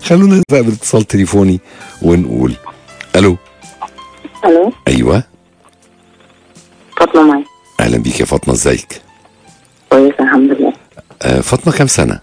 خلونا نبدا باتصال تليفوني ونقول الو الو ايوه فاطمه معي اهلا بيك يا فاطمه ازيك كويسه الحمد لله آه فاطمه كام سنه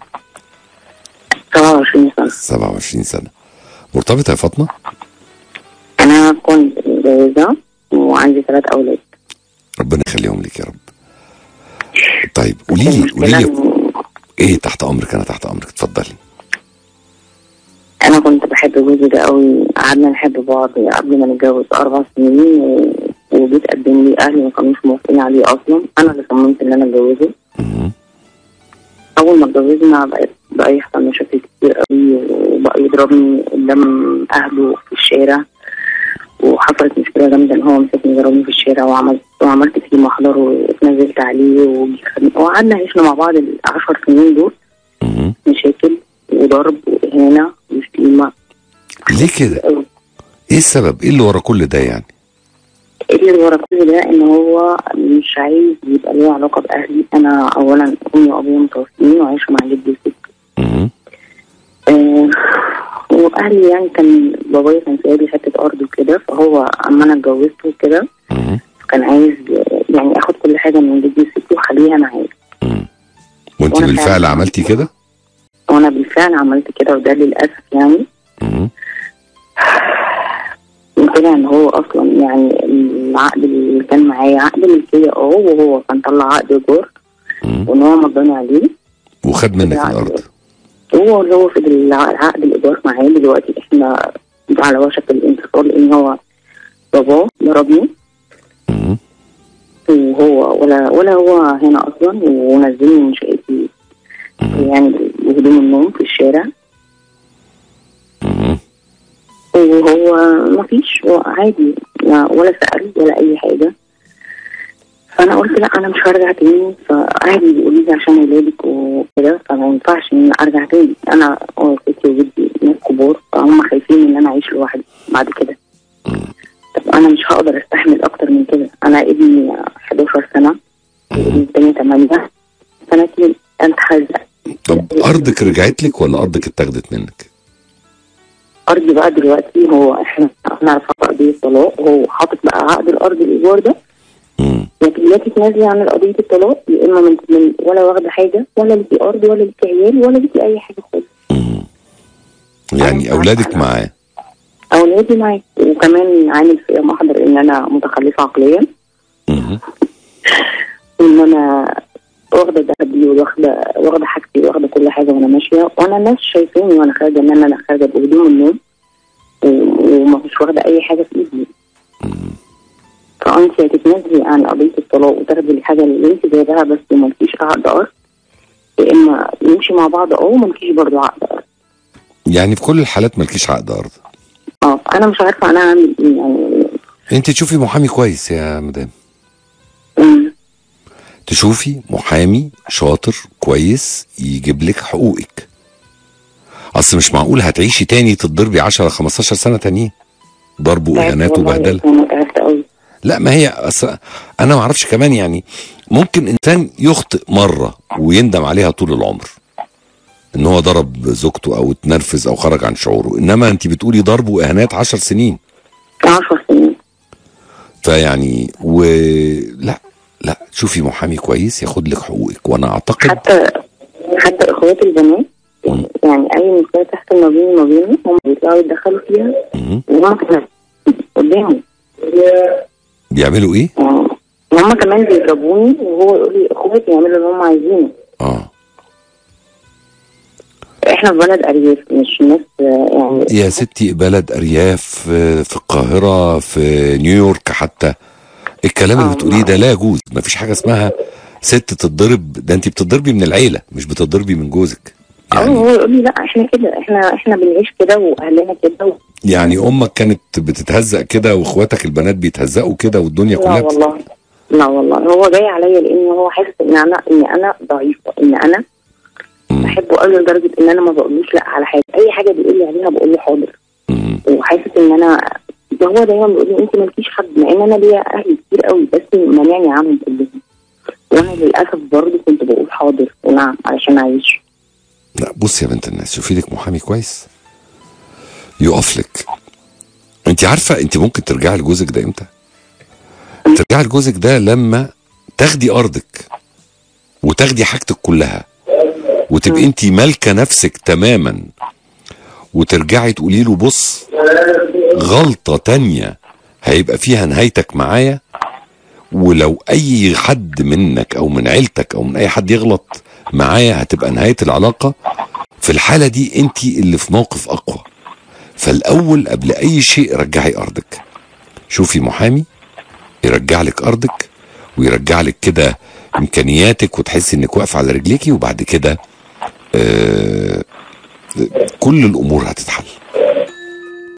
27 سنه 27 سنه مرتبطه يا فاطمه انا كنت متجوزه وعندي ثلاث اولاد ربنا يخليهم لك يا رب طيب قولي لي قولي لي المشكلة ايه تحت امرك انا تحت امرك اتفضلي إن انا كنت بحب جوزي ده قوي قعدنا نحب بعض قبل ما نتجوز اربع سنين و... وجيت قدم لي اهلي ما كانوش موافقين عليه اصلا انا اللي صممت ان انا اتجوزه مهم. اول ما اتجوزنا بقى بقى يحصل مشاكل كتير قوي وبقى يضربني قدام اهله في الشارع وحصلت مشكله جامده ان هو مسكني ضربني في الشارع وعملت وعملت فيه محضر واتنزلت عليه وجي خدني- وقعدنا عشنا مع بعض العشر سنين دول مهم. مشاكل وضرب واهانه وشتيمه ليه كده ايه السبب ايه اللي ورا كل ده يعني اللي ورا كل ده ان هو مش عايز يبقى ليه علاقه باهلي انا اولا امي وابويا متوفيين وعايشه مع جدي وستي مهم. آه، واهلي يعني كان بابايا كان سايب لي حته ارض وكده فهو اما انا اتجوزت وكده مهم. كان عايز يعني اخد كل حاجه من جدي وستي واخليها معايا مهم. وانت وأنا بالفعل فعلا- عملتي كده وانا بالفعل عملت كده وده للاسف يعني مهم. طلع ان هو اصلا يعني العقد اللي كان معايا عقد ملكيه اه وهو كان طلع عقد ايجار مهم. وان هو مضاني عليه وخد منك العقد. الارض هو اللي هو فضل الع- العقد الايجار معايا دلوقتي احنا على وشك الانفصال لان هو باباه ضربني مهم. وهو ولا ولا هو هنا اصلا ونزلني من شقتي يعني بهدوم النوم في الشارع مهم. وهو ما فيش هو عادي لا- ولا سأل ولا أي حاجة فأنا قلت لا أنا مش هرجع تاني فأهلي بيقولوا لي عشان ولادك وكده فما ينفعش إن أنا أرجع تاني أنا ستي وجدي ناس كبار فهم خايفين إن أنا أعيش لوحدي بعد كده طب أنا مش هقدر أستحمل أكتر من كده أنا ابني 11 سنة وابني التاني 8 سنتين أنت هزق طب ارضك رجعت لك ولا ارضك اتاخدت منك أرضي بقى دلوقتي هو إحنا إحنا رفعنا قضية طلاق وهو حاطط بقى عقد الأرض الإيجار ده مم. لكن لا تتنازلي عن قضية الطلاق يا إما من, من ولا واخدة حاجة ولا ليكي أرض ولا ليكي عيال ولا ليكي أي حاجة خالص مم. يعني أنا- اولادك معاه أولادي معايا وكمان عامل فيها محضر إن أنا متخلفة عقليا مهم. وإن أنا واخدة ذهبي واخدة واخدة حاجتي واخدة كل حاجة وأنا ماشية وأنا الناس شايفيني وأنا خارجة إن أنا خارجة بهدوم النوم و- ومفيش واخدة أي حاجة في إيدي فأنت هتتنازلي عن قضية الطلاق وتاخدي الحاجة اللي أنت جايباها بس وملكيش عقد أرض يا إما نمشي مع بعض أه وملكيش برضه عقد أرض يعني في كل الحالات مالكيش عقد ارض اه انا مش عارفه انا اعمل ايه يعني انت تشوفي محامي كويس يا مدام مم. تشوفي محامي شاطر كويس يجيب لك حقوقك اصل مش معقول هتعيشي تاني تتضربي 10 15 سنه تانيين ضرب واهانات والله وبهدله انا تعبت قوي لا ما هي أصل انا ما اعرفش كمان يعني ممكن انسان يخطئ مره ويندم عليها طول العمر ان هو ضرب زوجته او اتنرفز او خرج عن شعوره انما انت بتقولي ضرب واهانات 10 سنين 10 سنين فيعني و لا لا شوفي محامي كويس ياخد لك حقوقك وانا اعتقد حتى حتى اخواتي البنات مم. يعني اي مشكله تحصل ما بيني وما بينهم هم بيطلعوا يتدخلوا فيها مم. وهم كمان قدامي بيعملوا ايه؟ يعني هم كمان بيضربوني وهو يقول لي اخواتي يعملوا اللي هم عايزينه اه احنا في بلد ارياف مش ناس آه، يعني يا ستي بلد ارياف آه، في القاهره في نيويورك حتى الكلام اللي آه، بتقوليه ده لا يجوز ما فيش حاجه اسمها ست تتضرب ده انت بتتضربي من العيله مش بتتضربي من جوزك اه يعني هو يقول لي لا احنا كده احنا احنا بنعيش كده واهلنا كده و... يعني امك كانت بتتهزق كده واخواتك البنات بيتهزقوا كده والدنيا لا كلها بت- والله لا والله هو جاي عليا لان هو حاسس ان انا ان انا ضعيفه ان انا مم. بحبه قوي لدرجه ان انا ما بقولوش لا على حاجه اي حاجه بيقول لي عليها بقول له حاضر مم. وحاسس ان انا ده هو دايما بيقول لي انت مالكيش حد مع ان انا ليا اهلي كتير قوي بس مانعني عنهم كلهم وانا للاسف برضه كنت بقول حاضر ونعم علشان اعيش لا بصي يا بنت الناس شوفي لك محامي كويس يقف لك انت عارفه انت ممكن ترجعي لجوزك ده امتى ترجعي لجوزك ده لما تاخدي ارضك وتاخدي حاجتك كلها وتبقي انت مالكه نفسك تماما وترجعي تقولي له بص غلطه تانية هيبقى فيها نهايتك معايا ولو اي حد منك او من عيلتك او من اي حد يغلط معايا هتبقى نهايه العلاقه في الحاله دي انت اللي في موقف اقوى فالاول قبل اي شيء رجعي ارضك شوفي محامي يرجع لك ارضك ويرجع لك كده امكانياتك وتحسي انك واقفه على رجليكي وبعد كده آه كل الامور هتتحل